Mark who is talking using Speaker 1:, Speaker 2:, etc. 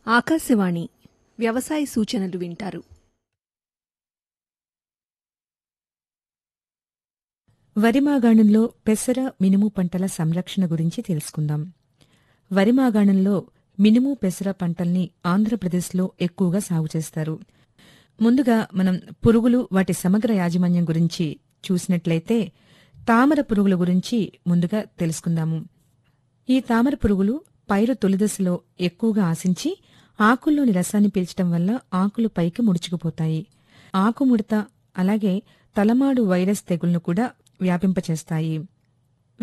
Speaker 1: ఆకాశవాణి వ్యవసాయ సూచనలు వింటారు
Speaker 2: వరి మాగాణంలో పెసర మినుము పంటల సంరక్షణ గురించి తెలుసుకుందాం వరి మాగాణంలో మినుము పెసర పంటల్ని ఆంధ్రప్రదేశ్లో ఎక్కువగా సాగు చేస్తారు ముందుగా మనం పురుగులు వాటి సమగ్ర యాజమాన్యం గురించి చూసినట్లయితే తామర పురుగుల గురించి ముందుగా తెలుసుకుందాము ఈ తామర పురుగులు పైరు తొలిదశలో ఎక్కువగా ఆశించి ఆకుల్లోని రసాన్ని పీల్చడం వల్ల ఆకులు పైకి ముడుచుకుపోతాయి ఆకుముడత అలాగే తలమాడు వైరస్ తెగుళ్లను కూడా వ్యాపింపచేస్తాయి